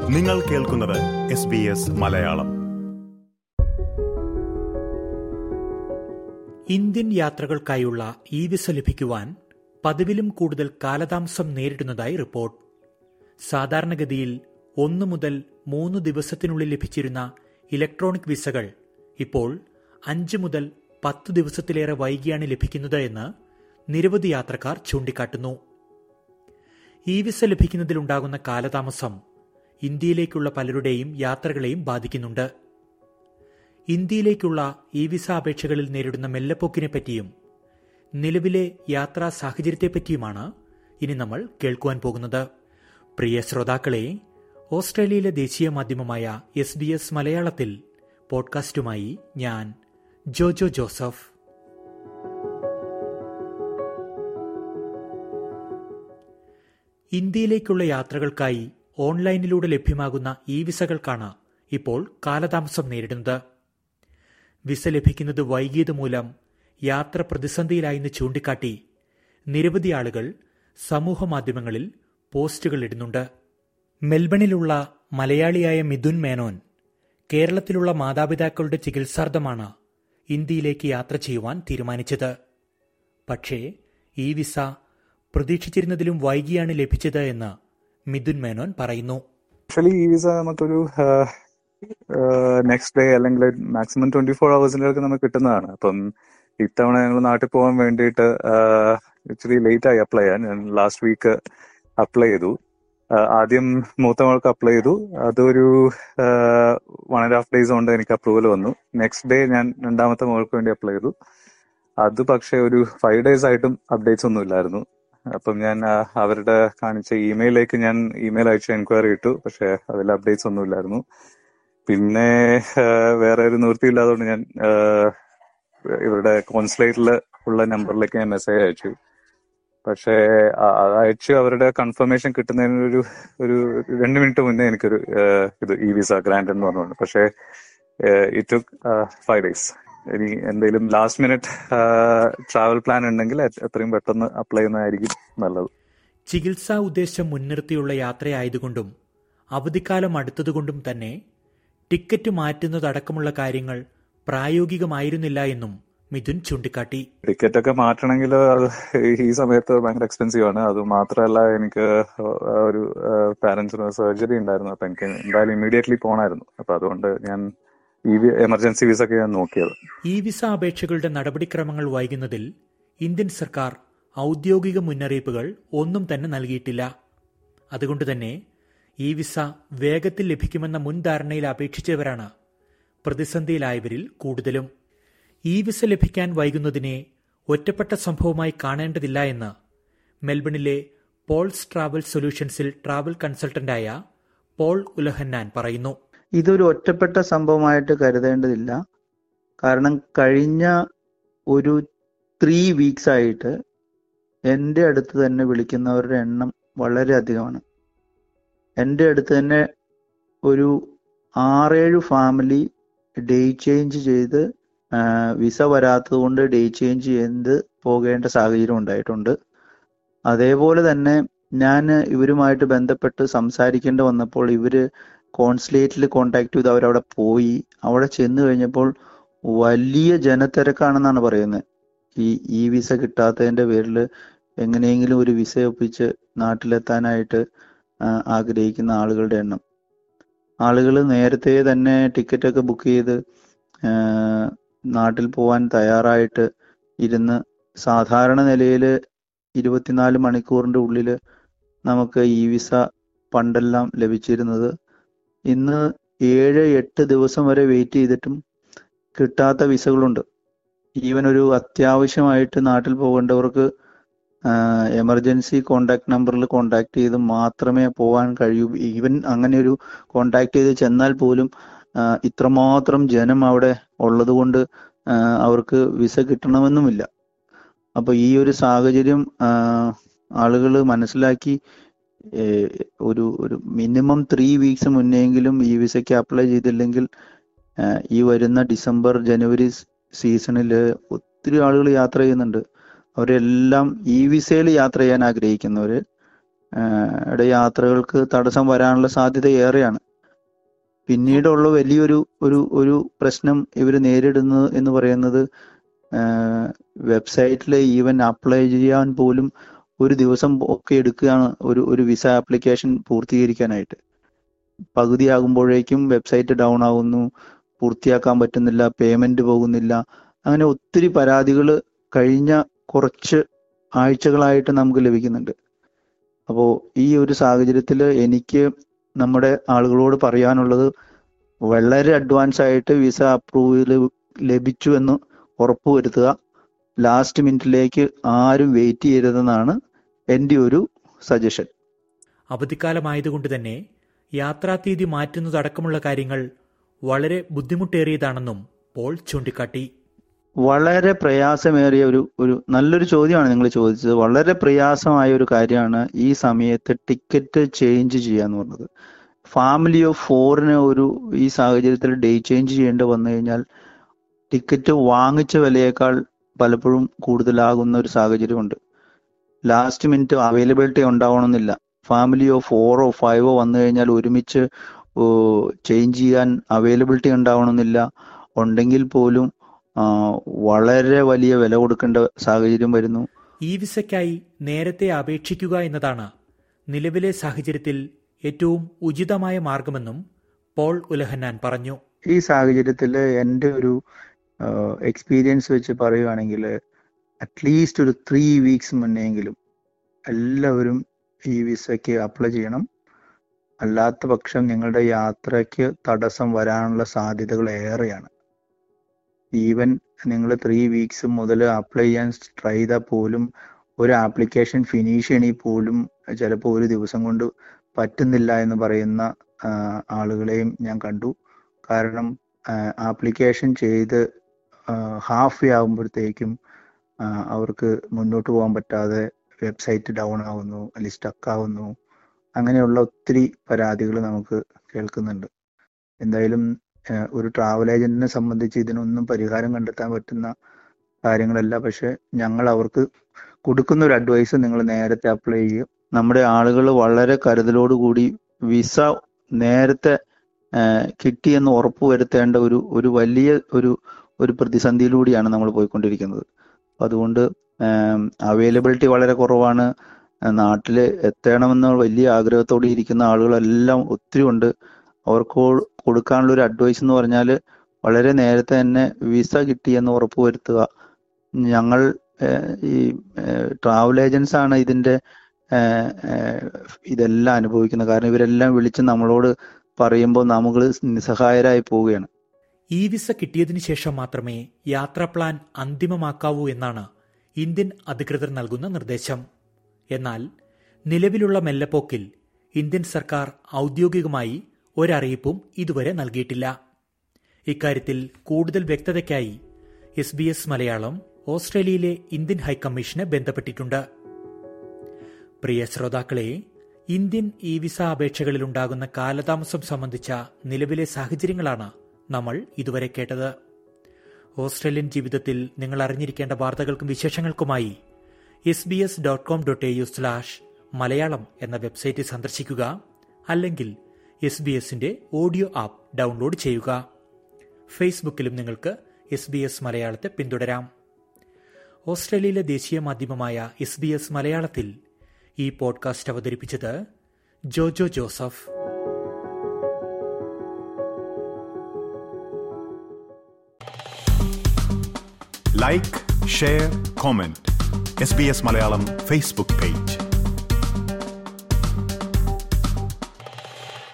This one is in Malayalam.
നിങ്ങൾ കേൾക്കുന്നത് S B S Malayalam Indian യാത്രകൾക്കായുള്ള ഇ വിസ ലഭിക്കുവാൻ പതിവിലും കൂടുതൽ കാലതാമസം നേരിടുന്നതായി റിപ്പോർട്ട് സാധാരണഗതിയിൽ ഒന്നു മുതൽ മൂന്ന് ദിവസത്തിനുള്ളിൽ ലഭിച്ചിരുന്ന ഇലക്ട്രോണിക് വിസകൾ ഇപ്പോൾ അഞ്ച് മുതൽ പത്ത് ദിവസത്തിലേറെ വൈകിയാണ് ലഭിക്കുന്നത് എന്ന് നിരവധി യാത്രക്കാർ ചൂണ്ടിക്കാട്ടുന്നു ഇ വിസ ലഭിക്കുന്നതിലുണ്ടാകുന്ന കാലതാമസം ഇന്ത്യയിലേക്കുള്ള പലരുടെയും യാത്രകളെയും ബാധിക്കുന്നുണ്ട് ഇന്ത്യയിലേക്കുള്ള ഇ വിസ അപേക്ഷകളിൽ നേരിടുന്ന മെല്ലപ്പൊക്കിനെ പറ്റിയും നിലവിലെ യാത്രാ സാഹചര്യത്തെപ്പറ്റിയുമാണ് ഇനി നമ്മൾ കേൾക്കുവാൻ പോകുന്നത് പ്രിയ ശ്രോതാക്കളെ ഓസ്ട്രേലിയയിലെ ദേശീയ മാധ്യമമായ എസ് ബി എസ് മലയാളത്തിൽ പോഡ്കാസ്റ്റുമായി ഞാൻ ജോജോ ജോസഫ് ഇന്ത്യയിലേക്കുള്ള യാത്രകൾക്കായി ഓൺലൈനിലൂടെ ലഭ്യമാകുന്ന ഇ വിസകൾക്കാണ് ഇപ്പോൾ കാലതാമസം നേരിടുന്നത് വിസ ലഭിക്കുന്നത് വൈകിയത് മൂലം യാത്ര പ്രതിസന്ധിയിലായെന്ന് ചൂണ്ടിക്കാട്ടി നിരവധി ആളുകൾ സമൂഹ മാധ്യമങ്ങളിൽ പോസ്റ്റുകൾ ഇടുന്നുണ്ട് മെൽബണിലുള്ള മലയാളിയായ മിഥുൻ മേനോൻ കേരളത്തിലുള്ള മാതാപിതാക്കളുടെ ചികിത്സാർത്ഥമാണ് ഇന്ത്യയിലേക്ക് യാത്ര ചെയ്യുവാൻ തീരുമാനിച്ചത് പക്ഷേ ഈ വിസ പ്രതീക്ഷിച്ചിരുന്നതിലും വൈകിയാണ് ലഭിച്ചത് എന്ന് മിഥുൻ മേനോൻ പറയുന്നു ആക്ച്വലി ഈ വിസ നമുക്കൊരു നെക്സ്റ്റ് ഡേ അല്ലെങ്കിൽ മാക്സിമം ട്വന്റി ഫോർ അവേഴ്സിലേക്ക് നമുക്ക് കിട്ടുന്നതാണ് അപ്പം ഇത്തവണ ഞങ്ങൾ നാട്ടിൽ പോകാൻ വേണ്ടിയിട്ട് ഇച്ചിരി ലേറ്റ് ആയി അപ്ലൈ ചെയ്യാൻ ഞാൻ ലാസ്റ്റ് വീക്ക് അപ്ലൈ ചെയ്തു ആദ്യം മൂത്ത മോൾക്ക് അപ്ലൈ ചെയ്തു അതൊരു വൺ ആൻഡ് ഹാഫ് ഡേയ്സ് കൊണ്ട് എനിക്ക് അപ്രൂവൽ വന്നു നെക്സ്റ്റ് ഡേ ഞാൻ രണ്ടാമത്തെ മോൾക്ക് വേണ്ടി അപ്ലൈ ചെയ്തു അത് പക്ഷേ ഒരു ഫൈവ് ഡേയ്സ് ആയിട്ടും അപ്ഡേറ്റ്സ് ഒന്നും ഇല്ലായിരുന്നു അപ്പം ഞാൻ അവരുടെ കാണിച്ച ഇമെയിലേക്ക് ഞാൻ ഇമെയിൽ അയച്ചു എൻക്വയറി ഇട്ടു പക്ഷെ അതിൽ അപ്ഡേറ്റ്സ് ഒന്നും ഇല്ലായിരുന്നു പിന്നെ വേറെ ഒരു നിവൃത്തിയില്ലാത്തതുകൊണ്ട് ഞാൻ ഇവരുടെ കോൺസുലേറ്റിൽ ഉള്ള നമ്പറിലേക്ക് ഞാൻ മെസ്സേജ് അയച്ചു പക്ഷേ അത് അയച്ചു അവരുടെ കൺഫർമേഷൻ കിട്ടുന്നതിന് ഒരു ഒരു രണ്ട് മിനിറ്റ് മുന്നേ എനിക്കൊരു ഇത് ഇ വിസ ഗ്രാൻഡ് എന്ന് പറഞ്ഞുകൊണ്ട് പക്ഷേ ഇറ്റ് ടുക്ക് ഫൈവ് ഡേയ്സ് ഇനി എന്തെങ്കിലും ലാസ്റ്റ് മിനിറ്റ് ട്രാവൽ പ്ലാൻ ഉണ്ടെങ്കിൽ എത്രയും പെട്ടെന്ന് അപ്ലൈ ചെയ്യുന്നതായിരിക്കും നല്ലത് ചികിത്സാ ഉദ്ദേശം മുൻനിർത്തിയുള്ള യാത്രയായതുകൊണ്ടും അവധിക്കാലം അടുത്തതുകൊണ്ടും തന്നെ ടിക്കറ്റ് മാറ്റുന്നതടക്കമുള്ള കാര്യങ്ങൾ പ്രായോഗികമായിരുന്നില്ല എന്നും മിഥുൻ ചൂണ്ടിക്കാട്ടി ടിക്കറ്റ് ഒക്കെ മാറ്റണമെങ്കിൽ ഈ സമയത്ത് ഭയങ്കര എക്സ്പെൻസീവ് ആണ് അത് മാത്രമല്ല എനിക്ക് ഒരു പാരന്റ്സിന് സർജറി ഉണ്ടായിരുന്നു അപ്പൊ എനിക്ക് എന്തായാലും ഇമ്മീഡിയറ്റ്ലി പോകണമായിരുന്നു അപ്പൊ അതുകൊണ്ട് ഞാൻ ഈ എമർജൻസി വിസ ഒക്കെ ഞാൻ നോക്കിയത് ഈ വിസ അപേക്ഷകളുടെ നടപടിക്രമങ്ങൾ വൈകുന്നതിൽ ഇന്ത്യൻ സർക്കാർ ഔദ്യോഗിക മുന്നറിയിപ്പുകൾ ഒന്നും തന്നെ നൽകിയിട്ടില്ല അതുകൊണ്ട് തന്നെ ഈ വിസ വേഗത്തിൽ ലഭിക്കുമെന്ന മുൻധാരണയിൽ അപേക്ഷിച്ചവരാണ് പ്രതിസന്ധിയിലായവരിൽ കൂടുതലും ഈ വിസ ലഭിക്കാൻ വൈകുന്നതിനെ ഒറ്റപ്പെട്ട സംഭവമായി കാണേണ്ടതില്ല എന്ന് മെൽബണിലെ പോൾസ് ട്രാവൽ സൊല്യൂഷൻസിൽ ട്രാവൽ കൺസൾട്ടന്റായ പോൾ ഉലഹന്നാൻ പറയുന്നു ഇതൊരു ഒറ്റപ്പെട്ട സംഭവമായിട്ട് കരുതേണ്ടതില്ല കാരണം കഴിഞ്ഞ ഒരു ത്രീ വീക്സ് ആയിട്ട് എൻ്റെ അടുത്ത് തന്നെ വിളിക്കുന്നവരുടെ എണ്ണം വളരെ അധികമാണ് എൻ്റെ അടുത്ത് തന്നെ ഒരു ആറേഴ് ഫാമിലി ഡേ ചേഞ്ച് ചെയ്ത് വിസ വരാത്തത് കൊണ്ട് ഡേ ചേഞ്ച് ചെയ്ത് പോകേണ്ട സാഹചര്യം ഉണ്ടായിട്ടുണ്ട് അതേപോലെ തന്നെ ഞാൻ ഇവരുമായിട്ട് ബന്ധപ്പെട്ട് സംസാരിക്കേണ്ടി വന്നപ്പോൾ ഇവര് കോൺസുലേറ്റിൽ കോണ്ടാക്ട് ചെയ്ത് അവരവിടെ പോയി അവിടെ ചെന്ന് കഴിഞ്ഞപ്പോൾ വലിയ ജനത്തിരക്കാണെന്നാണ് പറയുന്നത് ഈ ഈ വിസ കിട്ടാത്തതിന്റെ പേരിൽ എങ്ങനെയെങ്കിലും ഒരു വിസ ഒപ്പിച്ച് നാട്ടിലെത്താനായിട്ട് ആഗ്രഹിക്കുന്ന ആളുകളുടെ എണ്ണം ആളുകൾ നേരത്തെ തന്നെ ടിക്കറ്റ് ഒക്കെ ബുക്ക് ചെയ്ത് നാട്ടിൽ പോവാൻ തയ്യാറായിട്ട് ഇരുന്ന് സാധാരണ നിലയിൽ ഇരുപത്തിനാല് മണിക്കൂറിന്റെ ഉള്ളിൽ നമുക്ക് ഈ വിസ പണ്ടെല്ലാം ലഭിച്ചിരുന്നത് ഇന്ന് ഏഴ് എട്ട് ദിവസം വരെ വെയിറ്റ് ചെയ്തിട്ടും കിട്ടാത്ത വിസകളുണ്ട് ഈവൻ ഒരു അത്യാവശ്യമായിട്ട് നാട്ടിൽ പോകേണ്ടവർക്ക് എമർജൻസി കോണ്ടാക്ട് നമ്പറിൽ കോണ്ടാക്ട് ചെയ്ത് മാത്രമേ പോകാൻ കഴിയൂ ഈവൻ അങ്ങനെ ഒരു കോണ്ടാക്ട് ചെയ്ത് ചെന്നാൽ പോലും ഇത്രമാത്രം ജനം അവിടെ ഉള്ളത് കൊണ്ട് അവർക്ക് വിസ കിട്ടണമെന്നുമില്ല അപ്പൊ ഈ ഒരു സാഹചര്യം ആളുകൾ മനസ്സിലാക്കി ഒരു ഒരു മിനിമം ത്രീ വീക്സ് മുന്നെങ്കിലും ഈ വിസയ്ക്ക് അപ്ലൈ ചെയ്തില്ലെങ്കിൽ ഈ വരുന്ന ഡിസംബർ ജനുവരി സീസണിൽ ഒത്തിരി ആളുകൾ യാത്ര ചെയ്യുന്നുണ്ട് അവരെല്ലാം ഈ വിസയിൽ യാത്ര ചെയ്യാൻ ആഗ്രഹിക്കുന്നവര് യുടെ യാത്രകൾക്ക് തടസ്സം വരാനുള്ള സാധ്യത ഏറെയാണ് പിന്നീടുള്ള വലിയൊരു ഒരു ഒരു പ്രശ്നം ഇവർ നേരിടുന്നത് എന്ന് പറയുന്നത് വെബ്സൈറ്റിൽ ഈവൻ അപ്ലൈ ചെയ്യാൻ പോലും ഒരു ദിവസം ഒക്കെ എടുക്കുകയാണ് ഒരു ഒരു വിസ ആപ്ലിക്കേഷൻ പൂർത്തീകരിക്കാനായിട്ട് പകുതിയാകുമ്പോഴേക്കും വെബ്സൈറ്റ് ഡൗൺ ആകുന്നു പൂർത്തിയാക്കാൻ പറ്റുന്നില്ല പേയ്മെന്റ് പോകുന്നില്ല അങ്ങനെ ഒത്തിരി പരാതികൾ കഴിഞ്ഞ കുറച്ച് ആഴ്ചകളായിട്ട് നമുക്ക് ലഭിക്കുന്നുണ്ട് അപ്പോൾ ഈ ഒരു സാഹചര്യത്തിൽ എനിക്ക് നമ്മുടെ ആളുകളോട് പറയാനുള്ളത് വളരെ അഡ്വാൻസ് ആയിട്ട് വിസ അപ്രൂവൽ ലഭിച്ചു എന്ന് ഉറപ്പുവരുത്തുക ലാസ്റ്റ് മിനിറ്റിലേക്ക് ആരും വെയിറ്റ് ചെയ്യരുതെന്നാണ് എൻ്റെ ഒരു സജഷൻ അവധിക്കാലമായതുകൊണ്ട് തന്നെ യാത്രാതീയതി മാറ്റുന്നതടക്കമുള്ള കാര്യങ്ങൾ വളരെ ബുദ്ധിമുട്ടേറിയതാണെന്നും പോൾ ചൂണ്ടിക്കാട്ടി വളരെ പ്രയാസമേറിയ ഒരു ഒരു നല്ലൊരു ചോദ്യമാണ് നിങ്ങൾ ചോദിച്ചത് വളരെ പ്രയാസമായ ഒരു കാര്യമാണ് ഈ സമയത്ത് ടിക്കറ്റ് ചേഞ്ച് ചെയ്യാന്ന് പറഞ്ഞത് ഫാമിലി ഓഫ് ഫോറിന് ഒരു ഈ സാഹചര്യത്തിൽ ഡേ ചേഞ്ച് ചെയ്യേണ്ടി വന്നു കഴിഞ്ഞാൽ ടിക്കറ്റ് വാങ്ങിച്ച വിലയേക്കാൾ പലപ്പോഴും കൂടുതലാകുന്ന ഒരു സാഹചര്യമുണ്ട് ലാസ്റ്റ് മിനിറ്റ് അവൈലബിലിറ്റി ഉണ്ടാവണമെന്നില്ല ഫാമിലി ഓഫ് ഫോറോ ഫൈവോ വന്നു കഴിഞ്ഞാൽ ഒരുമിച്ച് ചേഞ്ച് ചെയ്യാൻ അവൈലബിലിറ്റി ഉണ്ടാവണമെന്നില്ല ഉണ്ടെങ്കിൽ പോലും വളരെ വലിയ വില കൊടുക്കേണ്ട സാഹചര്യം വരുന്നു ഈ വിസയ്ക്കായി നേരത്തെ അപേക്ഷിക്കുക എന്നതാണ് നിലവിലെ സാഹചര്യത്തിൽ ഏറ്റവും ഉചിതമായ മാർഗമെന്നും പോൾ ഉലഹന്നാൻ പറഞ്ഞു ഈ സാഹചര്യത്തിൽ എൻ്റെ ഒരു എക്സ്പീരിയൻസ് വെച്ച് പറയുകയാണെങ്കിൽ അറ്റ്ലീസ്റ്റ് ഒരു ത്രീ വീക്സ് മുന്നെങ്കിലും എല്ലാവരും ഈ വിസയ്ക്ക് അപ്ലൈ ചെയ്യണം അല്ലാത്ത പക്ഷം നിങ്ങളുടെ യാത്രയ്ക്ക് തടസ്സം വരാനുള്ള സാധ്യതകൾ ഏറെയാണ് ഈവൻ നിങ്ങൾ ത്രീ വീക്സ് മുതൽ അപ്ലൈ ചെയ്യാൻ ട്രൈ ചെയ്താൽ പോലും ഒരു ആപ്ലിക്കേഷൻ ഫിനിഷ് ചെയ്യണമെങ്കിൽ പോലും ചിലപ്പോൾ ഒരു ദിവസം കൊണ്ട് പറ്റുന്നില്ല എന്ന് പറയുന്ന ആളുകളെയും ഞാൻ കണ്ടു കാരണം ആപ്ലിക്കേഷൻ ചെയ്ത് ഹാഫ് ആകുമ്പോഴത്തേക്കും അവർക്ക് മുന്നോട്ട് പോകാൻ പറ്റാതെ വെബ്സൈറ്റ് ഡൗൺ ആവുന്നു അല്ലെങ്കിൽ സ്റ്റക്ക് ആവുന്നു അങ്ങനെയുള്ള ഒത്തിരി പരാതികൾ നമുക്ക് കേൾക്കുന്നുണ്ട് എന്തായാലും ഒരു ട്രാവൽ ഏജന്റിനെ സംബന്ധിച്ച് ഇതിനൊന്നും പരിഹാരം കണ്ടെത്താൻ പറ്റുന്ന കാര്യങ്ങളല്ല പക്ഷെ ഞങ്ങൾ അവർക്ക് കൊടുക്കുന്ന ഒരു അഡ്വൈസ് നിങ്ങൾ നേരത്തെ അപ്ലൈ ചെയ്യുക നമ്മുടെ ആളുകൾ വളരെ കരുതലോടുകൂടി വിസ നേരത്തെ കിട്ടിയെന്ന് ഉറപ്പുവരുത്തേണ്ട ഒരു ഒരു വലിയ ഒരു ഒരു പ്രതിസന്ധിയിലൂടെയാണ് നമ്മൾ പോയിക്കൊണ്ടിരിക്കുന്നത് അതുകൊണ്ട് അവൈലബിലിറ്റി വളരെ കുറവാണ് നാട്ടിൽ എത്തണമെന്ന വലിയ ആഗ്രഹത്തോടെ ഇരിക്കുന്ന ആളുകളെല്ലാം ഒത്തിരി ഉണ്ട് അവർക്ക് കൊടുക്കാനുള്ള ഒരു അഡ്വൈസ് എന്ന് പറഞ്ഞാൽ വളരെ നേരത്തെ തന്നെ വിസ കിട്ടിയെന്ന് ഉറപ്പുവരുത്തുക ഞങ്ങൾ ഈ ട്രാവൽ ഏജൻസ് ആണ് ഇതിന്റെ ഇതെല്ലാം അനുഭവിക്കുന്നത് കാരണം ഇവരെല്ലാം വിളിച്ച് നമ്മളോട് പറയുമ്പോൾ നമ്മൾ നിസ്സഹായരായി പോവുകയാണ് ഈ വിസ കിട്ടിയതിനു ശേഷം മാത്രമേ യാത്രാ പ്ലാൻ അന്തിമമാക്കാവൂ എന്നാണ് ഇന്ത്യൻ അധികൃതർ നൽകുന്ന നിർദ്ദേശം എന്നാൽ നിലവിലുള്ള മെല്ലപ്പോക്കിൽ ഇന്ത്യൻ സർക്കാർ ഔദ്യോഗികമായി ഒരറിയിപ്പും ഇതുവരെ നൽകിയിട്ടില്ല ഇക്കാര്യത്തിൽ കൂടുതൽ വ്യക്തതയ്ക്കായി എസ് ബി എസ് മലയാളം ഓസ്ട്രേലിയയിലെ ഇന്ത്യൻ ഹൈക്കമ്മീഷനെ ബന്ധപ്പെട്ടിട്ടുണ്ട് പ്രിയ ശ്രോതാക്കളെ ഇന്ത്യൻ ഇ വിസ അപേക്ഷകളിലുണ്ടാകുന്ന കാലതാമസം സംബന്ധിച്ച നിലവിലെ സാഹചര്യങ്ങളാണ് നമ്മൾ ഇതുവരെ കേട്ടത് ഓസ്ട്രേലിയൻ ജീവിതത്തിൽ നിങ്ങൾ അറിഞ്ഞിരിക്കേണ്ട വാർത്തകൾക്കും വിശേഷങ്ങൾക്കുമായി S B S dot com dot A U slash Malayalam എന്ന വെബ്സൈറ്റ് സന്ദർശിക്കുക അല്ലെങ്കിൽ എസ് ബി എസിന്റെ ഓഡിയോ ആപ്പ് ഡൗൺലോഡ് ചെയ്യുക ഫേസ്ബുക്കിലും നിങ്ങൾക്ക് എസ് ബി എസ് മലയാളത്തെ പിന്തുടരാം ഓസ്ട്രേലിയയിലെ ദേശീയ മാധ്യമമായ എസ് ബി എസ് മലയാളത്തിൽ ഈ പോഡ്കാസ്റ്റ് അവതരിപ്പിച്ചത് Jojo Joseph like share comment S B S Malayalam Facebook page